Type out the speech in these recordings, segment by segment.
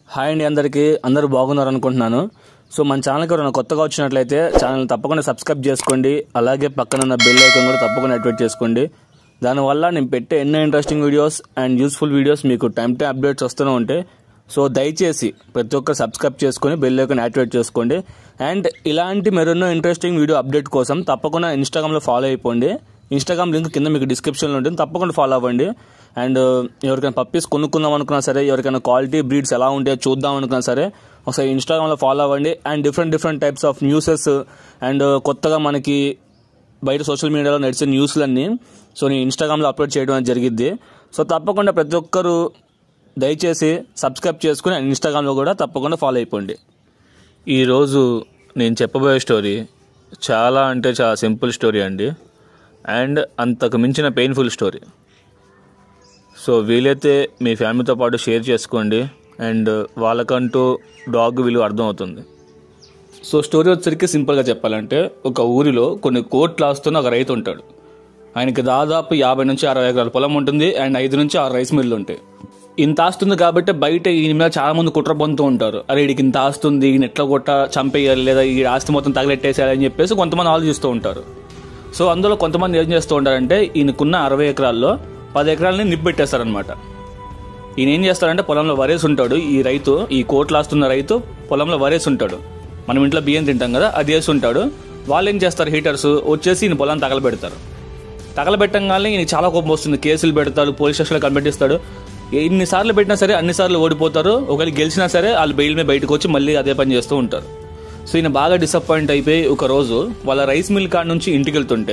hi అండి అందరికీ అందరూ బాగున్నారు అనుకుంటున్నాను సో మన ఛానల్కి ఎవరైనా కొత్తగా వచ్చినట్లయితే ఛానల్ తప్పకుండా సబ్స్క్రైబ్ చేసుకోండి అలాగే పక్కన ఉన్న బెల్ ఐకాన్ కూడా తప్పకుండా యాక్టివేట్ చేసుకోండి దానివల్ల నేను పెట్టే ఎన్నో interesting videos and useful videos మీకు టైం టు అప్డేట్స్ వస్తూనే ఉంటాయి సో దయచేసి ప్రతి ఒక్కరు సబ్స్క్రైబ్ చేసుకొని బెల్ ఐకాన్ యాక్టివేట్ చేసుకోండి అండ్ ఇలాంటి మరెన్నో ఇంట్రెస్టింగ్ వీడియో అప్డేట్ కోసం తప్పకుండా ఇన్స్టాగ్రామ్లో ఫాలో అయిపోండి ఇన్స్టాగ్రామ్ లింక్ కింద మీకు డిస్క్రిప్షన్లో ఉంటుంది తప్పకుండా ఫాలో అవ్వండి అండ్ ఎవరికైనా పప్పీస్ కొనుక్కుందాం అనుకున్నా సరే ఎవరికైనా క్వాలిటీ బ్రీడ్స్ ఎలా ఉంటాయో చూద్దాం అనుకున్నా సరే ఒకసారి ఇన్స్టాగ్రామ్లో ఫాలో అవ్వండి and different different types of newses and కొత్తగా మనకి బయట సోషల్ మీడియాలో నడిచే న్యూస్లన్నీ సో నేను ఇన్స్టాగ్రామ్లో అప్లోడ్ చేయడం అనేది జరిగిద్ది సో తప్పకుండా ప్రతి ఒక్కరు దయచేసి సబ్స్క్రైబ్ చేసుకుని అండ్ ఇన్స్టాగ్రామ్లో కూడా తప్పకుండా ఫాలో అయిపోండి ఈరోజు నేను చెప్పబోయే స్టోరీ చాలా అంటే చాలా సింపుల్ స్టోరీ అండి అండ్ అంతకు మించిన పెయిన్ఫుల్ స్టోరీ సో వీలైతే మీ ఫ్యామిలీతో పాటు షేర్ చేసుకోండి అండ్ వాళ్ళకంటూ డాగ్ విలువ అర్థమవుతుంది సో స్టోరీ వచ్చరికి సింపుల్గా చెప్పాలంటే ఒక ఊరిలో కొన్ని కోట్లు ఆస్తున్న ఒక రైతు ఉంటాడు ఆయనకి దాదాపు యాభై నుంచి అరవై ఎకరాల పొలం ఉంటుంది అండ్ ఐదు నుంచి ఆరు రైస్ మిల్లు ఉంటాయి ఇంత ఆస్తుంది కాబట్టి బయట ఈయన మీద చాలా మంది కుట్ర పొందుతూ ఉంటారు అరే వీడికి ఇంత ఆస్తుంది ఈయన ఎట్లా కొట్ట చంపేయాలి లేదా ఈ ఆస్తి మొత్తం తగలెట్టేసేయాలి అని చెప్పేసి కొంతమంది ఆలోచిస్తూ ఉంటారు సో అందులో కొంతమంది ఏం చేస్తూ ఉంటారంటే ఈయనకున్న అరవై ఎకరాల్లో పది ఎకరాలని నిప్పెట్టేస్తారనమాట ఈయన ఏం చేస్తాడంటే పొలంలో వరేసి ఉంటాడు ఈ రైతు ఈ కోట్లు ఆస్తున్న రైతు పొలంలో వరేసి ఉంటాడు మనం ఇంట్లో బియ్యం తింటాం కదా అది వేసి ఉంటాడు వాళ్ళు ఏం చేస్తారు హీటర్స్ వచ్చేసి ఈయన పొలం తగలబెడతారు తగలబెట్టంగానే ఈయన చాలా కోపం వస్తుంది కేసులు పెడతాడు పోలీస్ స్టేషన్లో కనిపెట్టిస్తాడు ఎన్నిసార్లు పెట్టినా సరే అన్నిసార్లు ఓడిపోతారు ఒకవేళ గెలిచినా సరే వాళ్ళు బెయిల్ మీద బయటకు వచ్చి మళ్ళీ అదే పని చేస్తూ ఉంటారు సో ఈయన బాగా డిసప్పాయింట్ అయిపోయి ఒక రోజు వాళ్ళ రైస్ మిల్ కాడ నుంచి ఇంటికి వెళ్తుంటే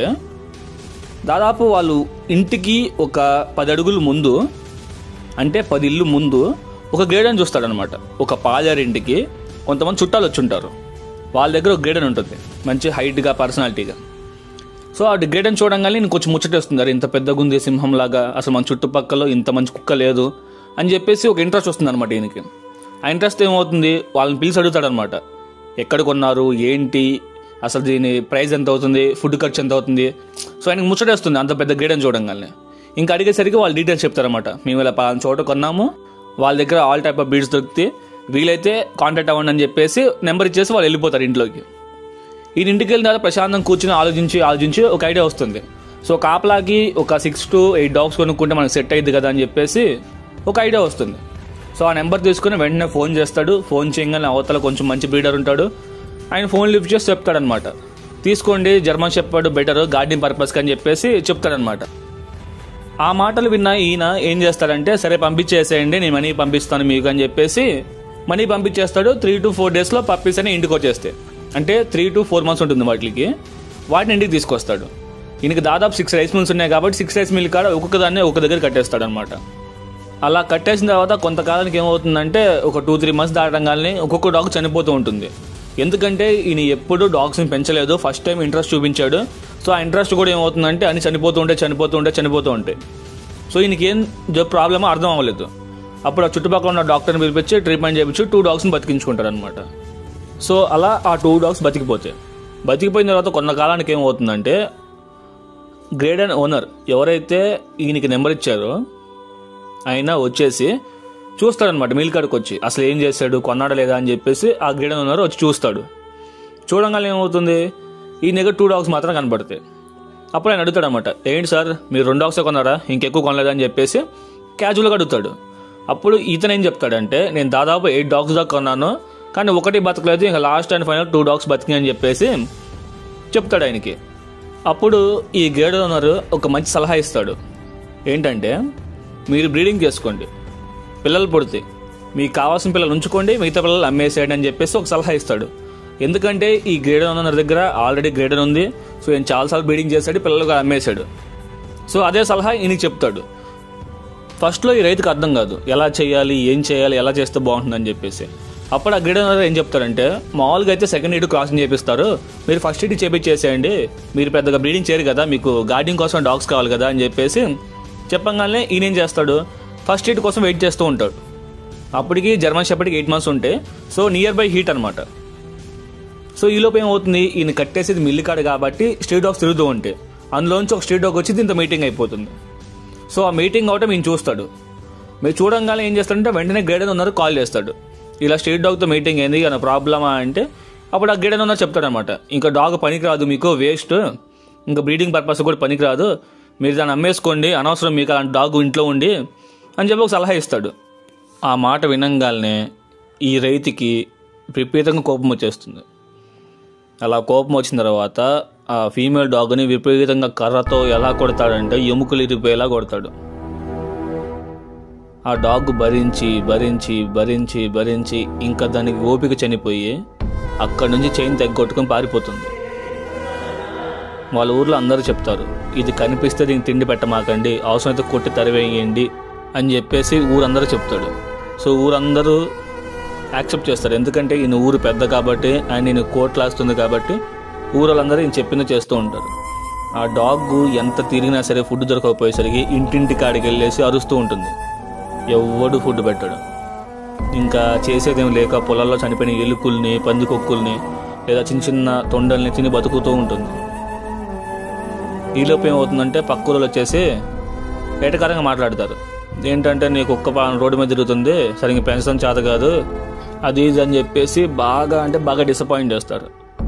దాదాపు వాళ్ళు ఇంటికి ఒక పది అడుగులు ముందు అంటే పది ఇల్లు ముందు ఒక గేడెన్ చూస్తాడనమాట ఒక పాదారింటికి కొంతమంది చుట్టాలు వచ్చి ఉంటారు వాళ్ళ దగ్గర ఒక గేడెన్ ఉంటుంది మంచి హైట్గా పర్సనాలిటీగా సో ఆ గేడెన్ చూడంగానే నేను కొంచెం ముచ్చటేస్తుంది అరే ఇంత పెద్ద గుంది సింహంలాగా అసలు మన చుట్టుపక్కల ఇంత మంచి కుక్క లేదు అని చెప్పేసి ఒక ఇంట్రెస్ట్ వస్తుంది అనమాట ఈయనకి ఆ ఇంట్రెస్ట్ ఏమవుతుంది వాళ్ళని పిలిచి అడుగుతాడనమాట ఎక్కడ కొన్నారు ఏంటి అసలు దీని ప్రైస్ ఎంత అవుతుంది ఫుడ్ ఖర్చు ఎంత అవుతుంది సో ఆయనకు ముచ్చటేస్తుంది అంత పెద్ద గేడెన్ చూడంగానే ఇంకా అడిగేసరికి వాళ్ళు డీటెయిల్స్ చెప్తారన్నమాట మేము ఇలా పలానా చోట కొన్నాము వాళ్ళ దగ్గర ఆల్ టైప్ ఆఫ్ బీడ్స్ దొరికితే వీలైతే కాంటాక్ట్ అవ్వండి అని చెప్పేసి నెంబర్ ఇచ్చేసి వాళ్ళు వెళ్ళిపోతారు ఇంట్లోకి ఈయన ఇంటికి వెళ్ళిన తర్వాత ప్రశాంతం కూర్చుని ఆలోచించి ఆలోచించి ఒక ఐడియా వస్తుంది సో కాపలాకి ఒక సిక్స్ టు ఎయిట్ డాగ్స్ కొనుక్కుంటే మనకు సెట్ అయ్యింది కదా అని చెప్పేసి ఒక ఐడియా వస్తుంది సో ఆ నెంబర్ తీసుకుని వెంటనే ఫోన్ చేస్తాడు ఫోన్ చేయగానే అవతల కొంచెం మంచి బ్రీడర్ ఉంటాడు ఆయన ఫోన్ లిఫ్ట్ చేసి చెప్తాడనమాట తీసుకోండి జర్మన్ చెప్పాడు బెటర్ గార్డెన్ పర్పస్కి అని చెప్పేసి చెప్తాడనమాట ఆ మాటలు విన్న ఈయన ఏం చేస్తాడంటే సరే పంపించేసేయండి నేను మనీ పంపిస్తాను మీకు అని చెప్పేసి మనీ పంపించేస్తాడు త్రీ టు ఫోర్ డేస్లో పప్పీస్ అని ఇంటికి వచ్చేస్తాయి అంటే త్రీ టు ఫోర్ మంత్స్ ఉంటుంది వాటికి వాటిని ఇంటికి తీసుకొస్తాడు ఈయనకి దాదాపు సిక్స్ రైస్ మిల్స్ ఉన్నాయి కాబట్టి సిక్స్ రైస్ మిల్ కాడ ఒక్కొక్క దాన్ని ఒక దగ్గర కట్టేస్తాడు అనమాట అలా కట్టేసిన తర్వాత కొంతకాలానికి ఏమవుతుందంటే ఒక టూ త్రీ మంత్స్ దాటంగానే ఒక్కొక్క డాగ్ చనిపోతూ ఉంటుంది ఎందుకంటే ఈయన ఎప్పుడు డాగ్స్ని పెంచలేదు ఫస్ట్ టైం ఇంట్రెస్ట్ చూపించాడు సో ఆ ఇంట్రెస్ట్ కూడా ఏమవుతుందంటే అన్ని చనిపోతూ ఉంటే చనిపోతూ ఉంటే చనిపోతూ ఉంటాయి సో ఈయనకి ఏం ప్రాబ్లమో అర్థం అవ్వలేదు అప్పుడు ఆ చుట్టుపక్కల ఉన్న డాక్టర్ని పిలిపించి ట్రీట్మెంట్ చేయించి టూ డాగ్స్ని బతికించుకుంటారు అనమాట సో అలా ఆ టూ డాగ్స్ బతికిపోతాయి బతికిపోయిన తర్వాత కొంతకాలానికి ఏమవుతుందంటే గ్రేడ్ అండ్ ఓనర్ ఎవరైతే ఈయనకి నెంబర్ ఇచ్చారో ఆయన వచ్చేసి చూస్తాడనమాట మిల్ కాడికి వచ్చి అసలు ఏం చేశాడు కొన్నాడా లేదా అని చెప్పేసి ఆ గ్రేడ్ ఓనర్ వచ్చి చూస్తాడు చూడంగానే ఏమవుతుంది ఈ దగ్గర టూ డాగ్స్ మాత్రం కనపడతాయి అప్పుడు ఆయన అడుగుతాడు అనమాట ఏంటి సార్ మీరు రెండు డాగ్సే కొన్నారా ఇంకెక్కువ కొనలేదా అని చెప్పేసి క్యాజువల్గా అడుగుతాడు అప్పుడు ఇతను ఏం చెప్తాడంటే నేను దాదాపు ఎయిట్ డాగ్స్ దాకా కొన్నాను కానీ ఒకటి బతకలేదు ఇంకా last and final two dogs బతికి అని చెప్పేసి చెప్తాడు ఆయనకి అప్పుడు ఈ గేడ్ ఓనర్ ఒక మంచి సలహా ఇస్తాడు ఏంటంటే మీరు బ్రీడింగ్ చేసుకోండి పిల్లలు పుడితే మీకు కావాల్సిన పిల్లలు ఉంచుకోండి మిగతా పిల్లలు అమ్మేసేయండి అని చెప్పేసి ఒక సలహా ఇస్తాడు ఎందుకంటే ఈ గ్రేడర్ ఓనర్ దగ్గర ఆల్రెడీ గ్రేడర్ ఉంది సో ఈయన చాలాసార్లు బ్రీడింగ్ చేశాడు పిల్లలుగా అమ్మేశాడు సో అదే సలహా ఈయనకి చెప్తాడు ఫస్ట్లో ఈ రైతుకు అర్థం కాదు ఎలా చేయాలి ఏం చేయాలి ఎలా చేస్తే బాగుంటుందని చెప్పేసి అప్పుడు ఆ గ్రేడర్ ఓనర్ ఏం చెప్తాడంటే మామూలుగా అయితే సెకండ్ ఇటు క్రాసింగ్ చేపిస్తారు మీరు ఫస్ట్ ఇటు చేపించేసేయండి మీరు పెద్దగా బ్రీడింగ్ చేయరు కదా మీకు గార్డింగ్ కోసం డాగ్స్ కావాలి కదా అని చెప్పేసి చెప్పంగానే ఈయన ఏం చేస్తాడు ఫస్ట్ ఇటు కోసం వెయిట్ చేస్తూ ఉంటాడు అప్పటికి జర్మన్ షెపర్డ్కి ఎయిట్ మంత్స్ ఉంటే సో నియర్ బై హీట్ అనమాట సో ఈలోపు ఏమవుతుంది ఈయన కట్టేసేది మిల్లి కాడ కాబట్టి స్ట్రీట్ డాగ్స్ తిరుగుతూ ఉంటాయి అందులోంచి ఒక స్ట్రీట్ డాగ్ వచ్చి దీంతో మీటింగ్ అయిపోతుంది సో ఆ మీటింగ్ అవటం ఈయన చూస్తాడు మీరు చూడంగానే ఏం చేస్తాడంటే వెంటనే గ్రేడర్ ఉన్నారు కాల్ చేస్తాడు ఇలా స్ట్రీట్ డాగ్తో మీటింగ్ అయింది నా ప్రాబ్లమా అంటే అప్పుడు ఆ గిడన్ ఉన్న చెప్తాడనమాట ఇంకా డాగ్ పనికిరాదు మీకు వేస్ట్ ఇంకా బ్రీడింగ్ పర్పస్ కూడా పనికిరాదు మీరు దాన్ని అమ్మేసుకోండి అనవసరం మీకు అలాంటి డాగ్ ఇంట్లో ఉండి అని చెప్పి ఒక సలహా ఇస్తాడు ఆ మాట వినంగానే ఈ రైతుకి విపరీతంగా కోపం వచ్చేస్తుంది అలా కోపం వచ్చిన తర్వాత ఆ ఫీమేల్ డాగ్ని విపరీతంగా కర్రతో ఎలా కొడతాడంటే ఎముకలు ఇరిపోయేలా కొడతాడు ఆ డాగ్ భరించి భరించి భరించి భరించి ఇంకా దానికి ఓపిక చనిపోయి అక్కడి నుంచి చైన్ తెగ్గొట్టుకొని పారిపోతుంది వాళ్ళ ఊర్లో అందరూ చెప్తారు ఇది కనిపిస్తే దీనికి తిండి పెట్టమాకండి అవసరమైతే కొట్టి తరివేయండి అని చెప్పేసి ఊరందరూ చెప్తాడు సో ఊరందరూ యాక్సెప్ట్ చేస్తారు ఎందుకంటే ఈయన ఊరు పెద్ద కాబట్టి అండ్ ఈయన కోట్లాస్తుంది కాబట్టి ఊరలందరూ ఈయన చెప్పింది చేస్తూ ఉంటారు ఆ డాగ్ ఎంత తిరిగినా సరే ఫుడ్ దొరకకపోయేసరికి ఇంటింటి కాడికి వెళ్ళేసి అరుస్తూ ఉంటుంది ఎవ్వడు ఫుడ్ పెట్టాడు ఇంకా చేసేదేం లేక పొలాల్లో చనిపోయిన ఎలుకల్ని పందికొక్కుల్ని లేదా చిన్న చిన్న తొండల్ని తిని బతుకుతూ ఉంటుంది ఈలోపు ఏమవుతుందంటే పక్క ఊళ్ళో వచ్చేసి ఏటకారంగా మాట్లాడతారు ఏంటంటే నీ కుక్క పలానా రోడ్డు మీద తిరుగుతుంది సరిగ్గా పెంచడం చేత కాదు అది ఇది అని చెప్పేసి బాగా అంటే బాగా డిసప్పాయింట్ చేస్తారు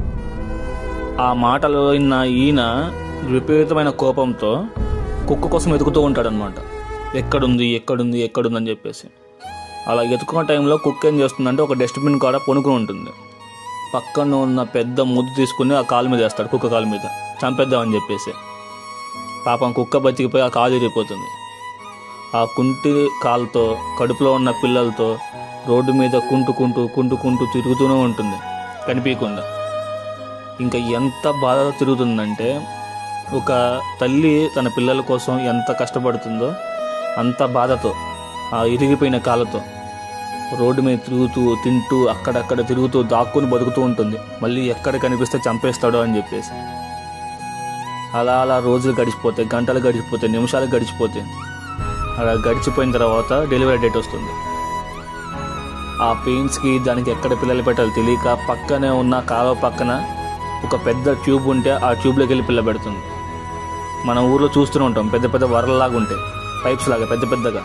ఆ మాటలు విన్న ఈయన విపరీతమైన కోపంతో కుక్క కోసం వెతుకుతూ ఉంటాడనమాట ఎక్కడుంది ఎక్కడుంది ఎక్కడుంది అని చెప్పేసి అలా ఎతుకున్న టైంలో కుక్క ఏం చేస్తుందంటే ఒక డస్ట్బిన్ కాడ పొనుకుని ఉంటుంది పక్కన ఉన్న పెద్ద ముద్దు తీసుకుని ఆ కాలు మీద వేస్తాడు కుక్క కాలు మీద చంపేద్దామని చెప్పేసి పాపం కుక్క బతికిపోయి ఆ కాలు ఇరిగిపోతుంది ఆ కుంటి కాలుతో కడుపులో ఉన్న పిల్లలతో రోడ్డు మీద కుంటుకుంటూ కుంటుకుంటూ తిరుగుతూనే ఉంటుంది కనిపించకుండా ఇంకా ఎంత బాధ తిరుగుతుందంటే ఒక తల్లి తన పిల్లల కోసం ఎంత కష్టపడుతుందో అంత బాధతో ఆ ఇరిగిపోయిన కాళ్ళతో రోడ్డు మీద తిరుగుతూ తింటూ అక్కడక్కడ తిరుగుతూ దాక్కుని బతుకుతూ ఉంటుంది మళ్ళీ ఎక్కడ కనిపిస్తే చంపేస్తాడో అని చెప్పేసి అలా అలా రోజులు గడిచిపోతాయి గంటలు గడిచిపోతాయి నిమిషాలు గడిచిపోతాయి అలా గడిచిపోయిన తర్వాత డెలివరీ డేట్ వస్తుంది ఆ పెయిన్స్కి దానికి ఎక్కడ పిల్లలు పెట్టాలో తెలియక పక్కనే ఉన్న కాలువ పక్కన ఒక పెద్ద ట్యూబ్ ఉంటే ఆ ట్యూబ్లోకి వెళ్ళి పిల్ల పెడుతుంది మన ఊర్లో చూస్తూనే ఉంటాం పెద్ద పెద్ద వరలలాగా ఉంటాయి పైప్స్ లాగా పెద్ద పెద్దగా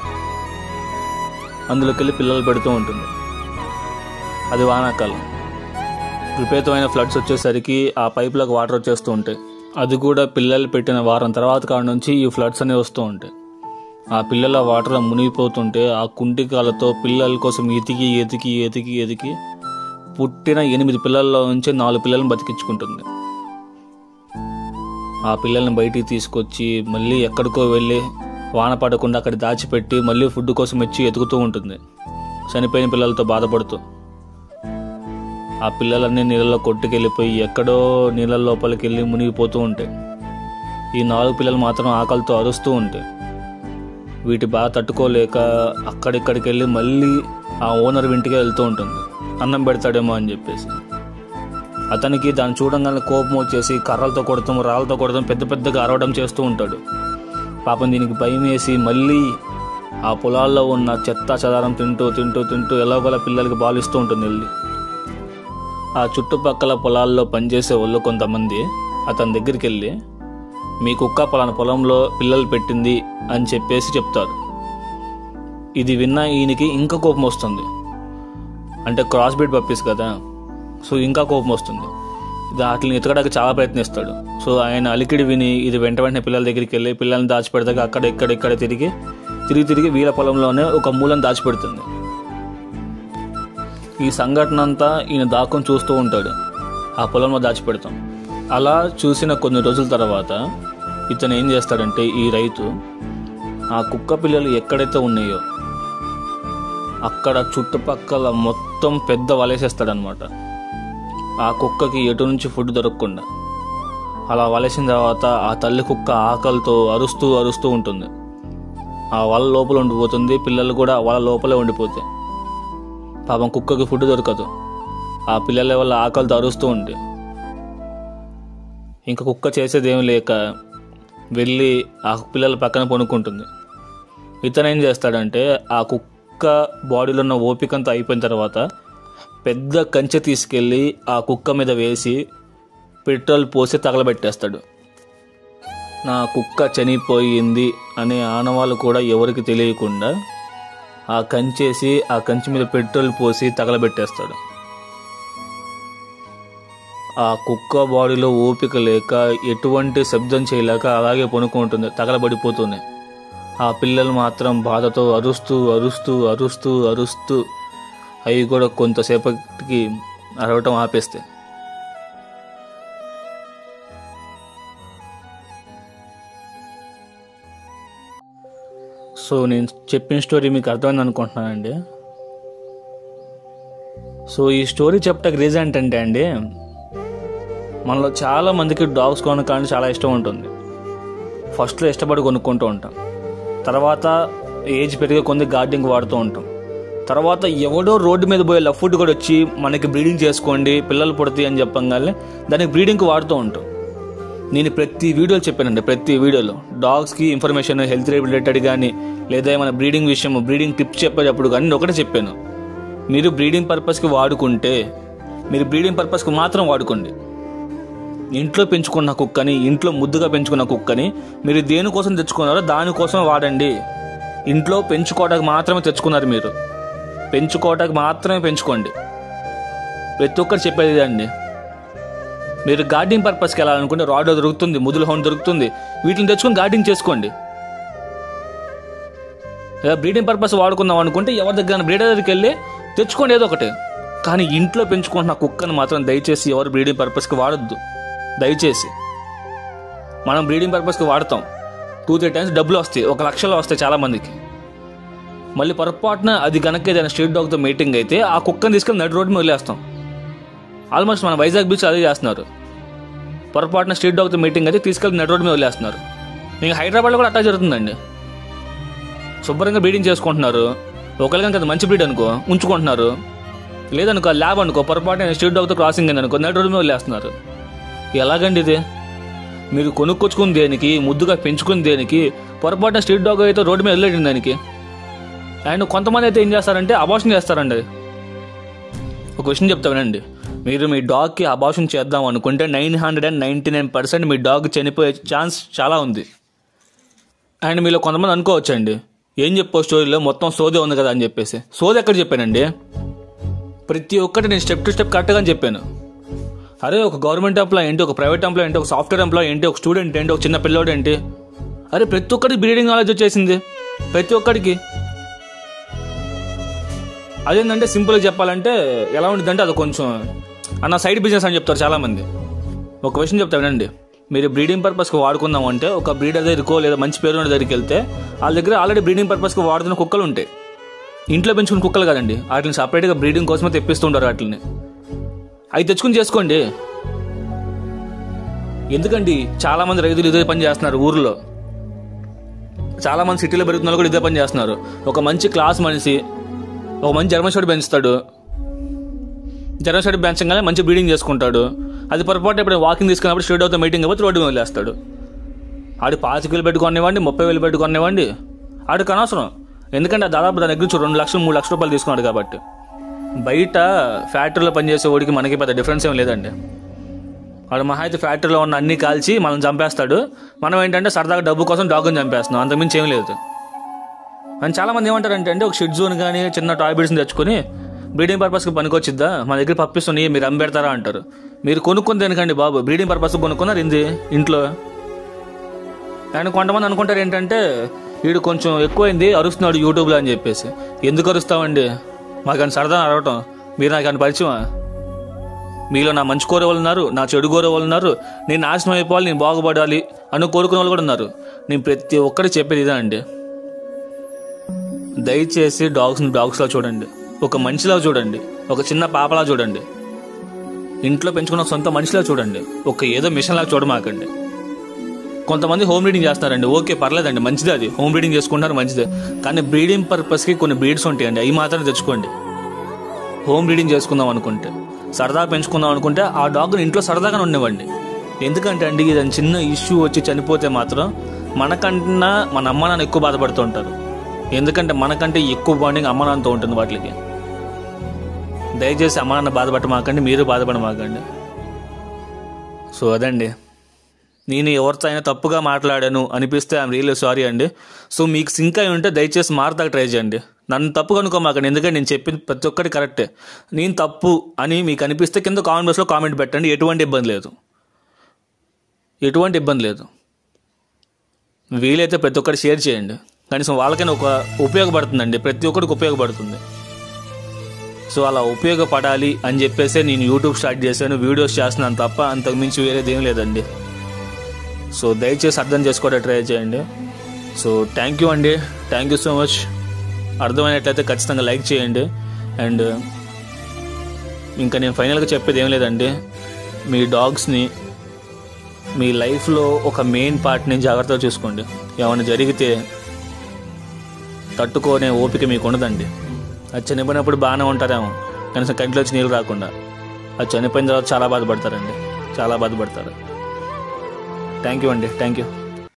అందులోకి వెళ్ళి పిల్లలు పెడుతూ ఉంటుంది అది వానాకాలం విపరీతమైన ఫ్లడ్స్ వచ్చేసరికి ఆ పైపులకు వాటర్ వచ్చేస్తూ ఉంటాయి అది కూడా పిల్లలు పెట్టిన వారం తర్వాత కాడ నుంచి ఈ ఫ్లడ్స్ అనేవి వస్తూ ఉంటాయి ఆ పిల్లల వాటర్ మునిగిపోతుంటే ఆ కుంటికాలతో పిల్లల కోసం ఎతికి ఎతికి ఎతికి ఎతికి పుట్టిన ఎనిమిది పిల్లల్లో నుంచి నాలుగు పిల్లల్ని బతికించుకుంటుంది ఆ పిల్లల్ని బయటికి తీసుకొచ్చి మళ్ళీ ఎక్కడికో వెళ్ళి వాన పడకుండా అక్కడ దాచిపెట్టి మళ్ళీ ఫుడ్ కోసం వచ్చి ఎతుకుతూ ఉంటుంది చనిపోయిన పిల్లలతో బాధపడుతూ ఆ పిల్లలన్నీ నీళ్ళలో కొట్టుకెళ్ళిపోయి ఎక్కడో నీళ్ళ లోపలికి వెళ్ళి మునిగిపోతూ ఉంటాయి ఈ నాలుగు పిల్లలు మాత్రం ఆకలితో అరుస్తూ ఉంటాయి వీటి బాధ తట్టుకోలేక అక్కడిక్కడికి వెళ్ళి మళ్ళీ ఆ ఓనర్ ఇంటికి వెళ్తూ ఉంటుంది అన్నం పెడతాడేమో అని చెప్పేసి అతనికి దాన్ని చూడంగానే కోపం వచ్చేసి కర్రలతో కొడతాం రాళ్ళతో కొడతాం పెద్ద పెద్దగా అరవడం చేస్తూ ఉంటాడు పాపం దీనికి భయం వేసి మళ్ళీ ఆ పొలాల్లో ఉన్న చెత్త చెదారం తింటూ తింటూ తింటూ ఎలాగోలా పిల్లలకి బాలిస్తూ ఉంటుంది వెళ్ళి ఆ చుట్టుపక్కల పొలాల్లో పనిచేసే వాళ్ళు కొంతమంది అతని దగ్గరికి వెళ్ళి మీ కుక్క పలానా పొలంలో పిల్లలు పెట్టింది అని చెప్పేసి చెప్తారు ఇది విన్న ఈయనకి ఇంకా కోపం వస్తుంది అంటే క్రాస్ బీట్ పప్పీస్ కదా సో ఇంకా కోపం వస్తుంది ఇది వాటిని ఎతకడానికి చాలా ప్రయత్నిస్తాడు సో ఆయన అలికిడి విని ఇది వెంట వెంటనే పిల్లల దగ్గరికి వెళ్ళి పిల్లల్ని దాచిపెడతాక అక్కడ ఇక్కడ ఇక్కడ తిరిగి తిరిగి తిరిగి వీళ్ళ పొలంలోనే ఒక మూలను దాచిపెడుతుంది ఈ సంఘటన అంతా ఈయన దాక్కుని చూస్తూ ఉంటాడు ఆ పొలంలో దాచిపెడతాం అలా చూసిన కొన్ని రోజుల తర్వాత ఇతను ఏం చేస్తాడంటే ఈ రైతు ఆ కుక్క పిల్లలు ఎక్కడైతే ఉన్నాయో అక్కడ చుట్టుపక్కల మొత్తం పెద్ద వలేసేస్తాడనమాట ఆ కుక్కకి ఎటు నుంచి ఫుడ్ దొరకకుండా అలా వలేసిన తర్వాత ఆ తల్లి కుక్క ఆకలితో అరుస్తూ అరుస్తూ ఉంటుంది ఆ వాళ్ళ లోపల ఉండిపోతుంది పిల్లలు కూడా వాళ్ళ లోపలే ఉండిపోతాయి పాపం కుక్కకి ఫుడ్ దొరకదు ఆ పిల్లల వల్ల ఆకలితో అరుస్తూ ఉంటే ఇంకా కుక్క చేసేదేం లేక వెళ్ళి ఆ పిల్లల పక్కన పనుకుంటుంది ఇతను ఏం చేస్తాడంటే ఆ కుక్క బాడీలో ఉన్న ఓపిక అంతా అయిపోయిన తర్వాత పెద్ద కంచె తీసుకెళ్ళి ఆ కుక్క మీద వేసి పెట్రోల్ పోసి తగలబెట్టేస్తాడు నా కుక్క చనిపోయింది అనే ఆనవాళ్ళు కూడా ఎవరికి తెలియకుండా ఆ కంచేసి ఆ కంచి మీద పెట్రోల్ పోసి తగలబెట్టేస్తాడు ఆ కుక్క బాడీలో ఓపిక లేక ఎటువంటి శబ్దం చేయలేక అలాగే పనుకుంటుంది తగలబడిపోతుంది ఆ పిల్లలు మాత్రం బాధతో అరుస్తూ అరుస్తూ అరుస్తూ అరుస్తూ అవి కూడా కొంతసేపటికి అరవటం ఆపేస్తాయి సో నేను చెప్పిన స్టోరీ మీకు అర్థమైంది అనుకుంటున్నానండి సో ఈ స్టోరీ చెప్పడానికి రీజన్ ఏంటంటే అండి మనలో చాలా మందికి డాగ్స్ కొనకాలని చాలా ఇష్టం ఉంటుంది ఫస్ట్లో ఇష్టపడి కొనుక్కుంటూ ఉంటాం తర్వాత ఏజ్ పెరిగే కొంది గార్డెనింగ్ వాడుతూ ఉంటాం తర్వాత ఎవడో రోడ్డు మీద పోయే లఫ్డ్ కూడా వచ్చి మనకి బ్రీడింగ్ చేసుకోండి పిల్లలు పుడతాయి అని చెప్పగానే దానికి బ్రీడింగ్కి వాడుతూ ఉంటాం నేను ప్రతి వీడియోలో చెప్పానండి ప్రతి వీడియోలో డాగ్స్కి ఇన్ఫర్మేషన్ హెల్త్ రిలేటెడ్ కానీ లేదా ఏమైనా బ్రీడింగ్ విషయం బ్రీడింగ్ టిప్స్ చెప్పేటప్పుడు కానీ నేను ఒకటే చెప్పాను మీరు బ్రీడింగ్ పర్పస్కి వాడుకుంటే మీరు బ్రీడింగ్ పర్పస్కి మాత్రం వాడుకోండి ఇంట్లో పెంచుకున్న కుక్కని ఇంట్లో ముద్దుగా పెంచుకున్న కుక్కని మీరు దేనికోసం తెచ్చుకున్నారో దానికోసం వాడండి ఇంట్లో పెంచుకోవడానికి మాత్రమే తెచ్చుకున్నారు మీరు పెంచుకోవడానికి మాత్రమే పెంచుకోండి ప్రతి ఒక్కరు చెప్పేది ఇదే అండి మీరు గార్డెనింగ్ పర్పస్కి వెళ్ళాలనుకుంటే రాడ్ దొరుకుతుంది ముదుల హోన్ దొరుకుతుంది వీటిని తెచ్చుకొని గార్డెనింగ్ చేసుకోండి లేదా బ్రీడింగ్ పర్పస్ వాడుకుందాం అనుకుంటే ఎవరి దగ్గర బ్రీడర్ దగ్గరికి వెళ్ళి తెచ్చుకోండి ఏదో ఒకటి కానీ ఇంట్లో పెంచుకుంటున్న కుక్కను మాత్రం దయచేసి ఎవరు బ్రీడింగ్ పర్పస్కి వాడొద్దు దయచేసి మనం బ్రీడింగ్ పర్పస్కి వాడతాం టూ త్రీ టైమ్స్ డబ్బులు వస్తాయి ఒక లక్షలో వస్తాయి చాలా మందికి మళ్ళీ పొరపాటున అది కనుక ఏదైనా స్ట్రీట్ డాగ్తో మీటింగ్ అయితే ఆ కుక్కని తీసుకెళ్ళి నడి రోడ్డు మీద వదిలేస్తాం ఆల్మోస్ట్ మన వైజాగ్ బీచ్ అదే చేస్తున్నారు పొరపాటున స్ట్రీట్ డాగ్తో మీటింగ్ అయితే తీసుకెళ్ళి నడి రోడ్డు మీద వదిలేస్తున్నారు ఇంకా హైదరాబాద్లో కూడా అట్టా జరుగుతుందండి శుభ్రంగా బ్రీడింగ్ చేసుకుంటున్నారు ఒకవేళ కనుక అది మంచి బ్రీడ్ అనుకో ఉంచుకుంటున్నారు లేదనుకో ల్యాబ్ అనుకో పొరపాటున స్ట్రీట్ డాగ్తో క్రాసింగ్ అయింది అనుకో నడి రోడ్డు మీద వదిలేస్తున్నారు ఎలాగండి ఇది మీరు కొనుక్కొచ్చుకుని దేనికి ముద్దుగా పెంచుకుని దేనికి పొరపాటున స్ట్రీట్ డాగ్ అయితే రోడ్డు మీద వదిలేయండి దానికి అండ్ కొంతమంది అయితే ఏం చేస్తారంటే అబార్షన్ చేస్తారండి ఒక విషయం చెప్తా వినండి మీరు మీ డాగ్కి అబార్షన్ చేద్దాం అనుకుంటే nine hundred and ninety nine percent మీ డాగ్ చనిపోయే ఛాన్స్ చాలా ఉంది అండ్ మీలో కొంతమంది అనుకోవచ్చండి ఏం చెప్పో స్టోరీలో మొత్తం సోదే ఉంది కదా అని చెప్పేసి సోది ఎక్కడ చెప్పానండి ప్రతి ఒక్కటి నేను స్టెప్ టు స్టెప్ కరెక్ట్గా చెప్పాను అరే ఒక గవర్నమెంట్ ఎంప్లాయ్ ఏంటి ఒక ప్రైవేట్ ఎంప్లాయ్ ఏంటి ఒక సాఫ్ట్వేర్ ఎంప్లాయ్ ఏంటి ఒక స్టూడెంట్ ఏంటి ఒక చిన్న పిల్లోడు ఏంటి అరే ప్రతి ఒక్కరికి బ్రీడింగ్ నాలెడ్జ్ వచ్చేసింది ప్రతి ఒక్కడికి అదేంటంటే సింపుల్గా చెప్పాలంటే ఎలా ఉంటుందంటే అది కొంచెం అన్న సైడ్ బిజినెస్ అని చెప్తారు చాలామంది ఒక విషయం చెప్తా వినండి మీరు బ్రీడింగ్ పర్పస్కి వాడుకుందాం అంటే ఒక బ్రీడర్ దగ్గరకో లేదా మంచి పేరు ఉన్న దగ్గరికి వెళ్తే వాళ్ళ దగ్గర ఆల్రెడీ బ్రీడింగ్ పర్పస్కి వాడుతున్న కుక్కలు ఉంటాయి ఇంట్లో పెంచుకున్న కుక్కలు కదండి వాటిని సపరేట్గా బ్రీడింగ్ కోసమే తెప్పిస్తుంటారు వాటిని అవి తెచ్చుకుని చేసుకోండి ఎందుకండి చాలా మంది రైతులు ఇదే పని చేస్తున్నారు ఊర్లో చాలా మంది సిటీలో పెరుగుతున్న వాళ్ళు కూడా ఇదే పని చేస్తున్నారు ఒక మంచి క్లాస్ మనిషి ఒక మంచి జర్మన్ షాట్ పెంచుతాడు జర్మన్ షాట్ పెంచగానే మంచి బ్రీడింగ్ చేసుకుంటాడు అది పొరపాటు ఇప్పుడు వాకింగ్ తీసుకున్నప్పుడు స్ట్రీట్ అవుతా మీటింగ్ అయిపోతే రోడ్డు మీద వదిలేస్తాడు ఆడు పాతిక వేలు పెట్టుకునేవ్వండి ముప్పై వేలు పెట్టుకునేవ్వండి ఆడికి అనవసరం ఎందుకంటే దాదాపు దాని దగ్గర నుంచి రెండు లక్షలు మూడు లక్షల రూపాయలు తీసుకున్నాడు కాబట్టి బయట ఫ్యాక్టరీలో పనిచేసే వాడికి మనకి పెద్ద డిఫరెన్స్ ఏం లేదండి వాడు మహా అయితే ఫ్యాక్టరీలో ఉన్న అన్ని కాల్చి మనం చంపేస్తాడు మనం ఏంటంటే సరదాగా డబ్బు కోసం డాగ్ని చంపేస్తున్నాం అంతకుమించి ఏం లేదు అని చాలా మంది ఏమంటారంటే అంటే ఒక షెడ్ జోన్ కానీ చిన్న టాయ్ బిడ్స్ని తెచ్చుకొని బ్రీడింగ్ పర్పస్కి పనికొచ్చిద్దా మా దగ్గర పప్పిస్తున్నాయి మీరు అమ్మెడతారా అంటారు మీరు కొనుక్కొని దేనికండి బాబు బ్రీడింగ్ పర్పస్ కొనుక్కున్నారు ఇంది ఇంట్లో అండ్ కొంతమంది అనుకుంటారు ఏంటంటే వీడు కొంచెం ఎక్కువైంది అరుస్తున్నాడు యూట్యూబ్లో అని చెప్పేసి ఎందుకు అరుస్తామండి మాకు అని సరదా అరవటం మీరు నాకు అని పరిచయమా మీలో నా మంచి కోరే వాళ్ళు ఉన్నారు నా చెడు కోరే వాళ్ళు ఉన్నారు నేను నాశనం అయిపోవాలి నేను బాగుపడాలి అని కోరుకునే వాళ్ళు కూడా ఉన్నారు నేను ప్రతి ఒక్కటి చెప్పేది ఇదే అండి దయచేసి డాగ్స్ని డాగ్స్లా చూడండి ఒక మనిషిలా చూడండి ఒక చిన్న పాపలా చూడండి ఇంట్లో పెంచుకున్న సొంత మనిషిలా చూడండి ఒక ఏదో మిషన్లా చూడమాకండి కొంతమంది హోమ్ బ్రీడింగ్ చేస్తారండి ఓకే పర్లేదండి మంచిదే అది హోమ్ బ్రీడింగ్ చేసుకుంటారు మంచిదే కానీ బ్రీడింగ్ పర్పస్కి కొన్ని బ్రీడ్స్ ఉంటాయండి అవి మాత్రం తెచ్చుకోండి హోమ్ బ్రీడింగ్ చేసుకుందాం అనుకుంటే సరదా పెంచుకుందాం అనుకుంటే ఆ డాగ్ని ఇంట్లో సరదాగానే ఉండేవండి ఎందుకంటే అండి ఇది చిన్న ఇష్యూ వచ్చి చనిపోతే మాత్రం మనకన్నా మన అమ్మ నాన్న ఎక్కువ బాధపడుతూ ఉంటారు ఎందుకంటే మనకంటే ఎక్కువ బాండింగ్ అమ్మ నాన్నతో ఉంటుంది వాటికి దయచేసి అమ్మ నాన్న బాధపడమాకండి మీరు బాధపడమాకండి సో అదండి నేను ఎవరితో అయినా తప్పుగా మాట్లాడాను అనిపిస్తే ఐఎమ్ రియల్లీ సారీ అండి సో మీకు సింక్ అయి ఉంటే దయచేసి మారతాక ట్రై చేయండి నన్ను తప్పు కనుకోమాకండి ఎందుకంటే నేను చెప్పింది ప్రతి ఒక్కటి కరెక్టే నేను తప్పు అని మీకు అనిపిస్తే కింద కామెంట్ బాక్స్లో కామెంట్ పెట్టండి ఎటువంటి ఇబ్బంది లేదు ఎటువంటి ఇబ్బంది లేదు వీలైతే ప్రతి ఒక్కటి షేర్ చేయండి కనీసం వాళ్ళకైనా ఒక ఉపయోగపడుతుందండి ప్రతి ఒక్కరికి ఉపయోగపడుతుంది సో అలా ఉపయోగపడాలి అని చెప్పేసి నేను యూట్యూబ్ స్టార్ట్ చేశాను వీడియోస్ చేస్తున్నాను తప్ప అంతకు మించి వేరేది ఏం లేదండి సో దయచేసి అర్థం చేసుకోవడానికి ట్రై చేయండి సో థ్యాంక్ యూ అండి థ్యాంక్ యూ సో మచ్ అర్థమైనట్లయితే ఖచ్చితంగా లైక్ చేయండి అండ్ ఇంకా నేను ఫైనల్గా చెప్పేది ఏం లేదండి మీ డాగ్స్ని మీ లైఫ్లో ఒక మెయిన్ పార్ట్ని జాగ్రత్తగా చూసుకోండి ఏమైనా జరిగితే తట్టుకోనే ఓపిక మీకు ఉండదండి అది చనిపోయినప్పుడు బాగానే ఉంటారేమో కనీసం కంటిలో వచ్చి నీళ్ళు రాకుండా అది చనిపోయిన తర్వాత చాలా బాధపడతారండి చాలా బాధపడతారు థ్యాంక్ యూ అండి థ్యాంక్ యూ